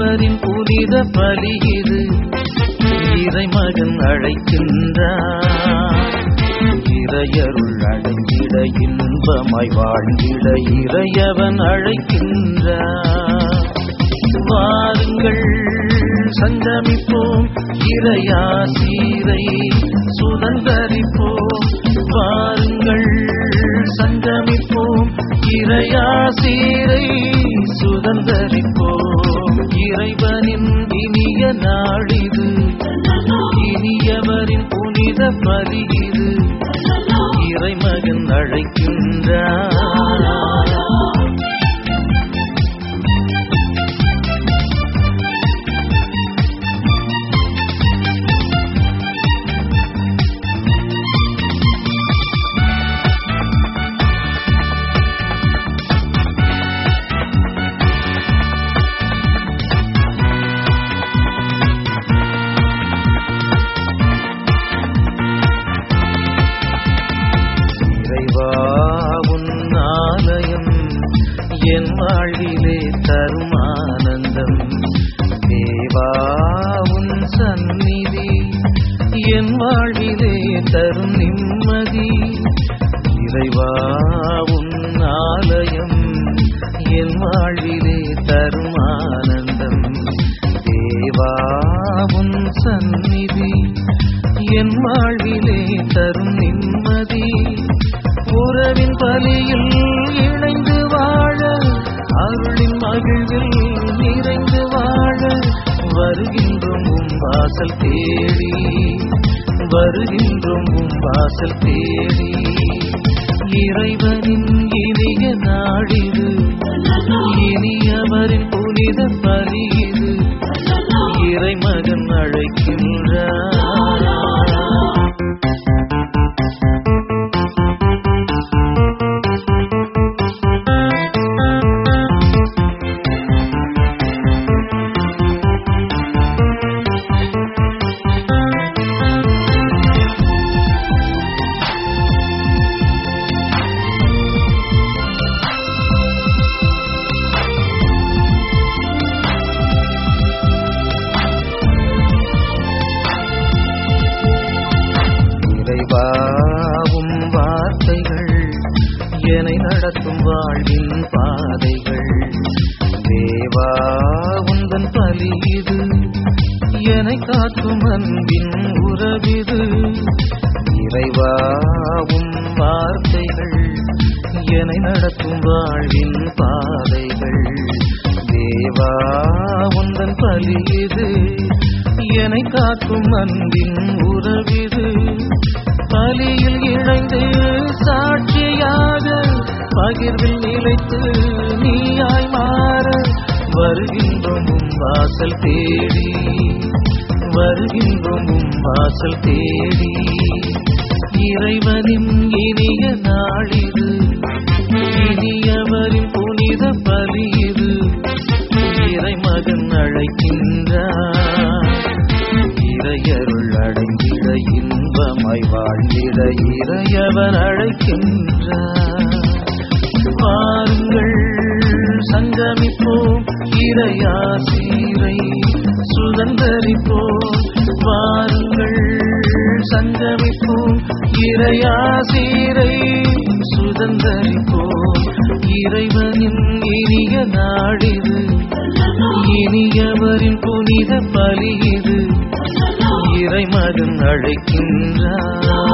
இனியவரின் புனித பலி இது இறைமகன் அழைக்கின்றார் இறையருள் அடைந்திட இன்பமாய் வாழ்ந்திட இறையவன் அழைக்கின்றார் வாருங்கள் சங்கமிப்போம் இறையாசீரை சுதந்தரிப்போம் வாருங்கள் சங்கமிப்போம் இறையாசீரை சுதந்தரிப்போம் இறைவனின் இனிய நாளிது இனியவரின் புனித பலி இது இறைமகன் அழைக்கின்றார் இறைவா உன் ஆலயம் என் வாழ்விலே தரும் ஆனந்தம் தேவா உன் சந்நிதி என் வாழ்விலே தரும் நிம்மதி இறைவா உன் ஆலயம் என் வாழ்விலே தரும் ஆனந்தம் தேவா உன் சந்நிதி என் வாழ்விலே தரும் நிம்மதி உறவின் பலியில் இணைந்து வாழ அருளின் மகிழ்வில் நிறைந்து வாழ வருகின்றோம் உம் வாசல் தேடி வருகின்றோம் உம் வாசல் தேடி இறைவனின் இனிய நாடிது இனியவரின் புனித பலி இது இறைமகன் அழைக்கின்றார் இறைவாவும் வார்த்தைகள் என்னை நடத்தும் வாழ்வின் பாதைகள் தேவா உந்தன் பலி இது என்னை காக்கும் அன்பின் உறவிது இறைவாவும் வார்த்தைகள் என்னை நடத்தும் வாழ்வின் பாதைகள் தேவா உந்தன் பலி இது என்னை காக்கும் அன்பின் உறவிது பலியில் இணைந்து சாட்சியாக பகிர்வில் நிலைத்து நீயாய் மாற வருகின்றோம் உம் வாசல் தேடி வருகின்றோம் உம் வாசல் தேடி இறைவனின் இனிய நாளிது இனியவரின் புனித பலி இது இறைமகன் அழைக்கின்றார் இறையருள் அடைந்திட இன்பமாய் வாழ்ந்திட இறையவன் அழைக்கின்றார் வாருங்கள் சங்கமிப்போம் இறையாசீரை சுதந்தரிப்போம் வாருங்கள் சங்கமிப்போம் இறையாசீரை சுதந்தரிப்போம் இறைவனின் இனிய நாடிது இனியவரின் புனித பலி இது இறைமகன் அழைக்கின்றார்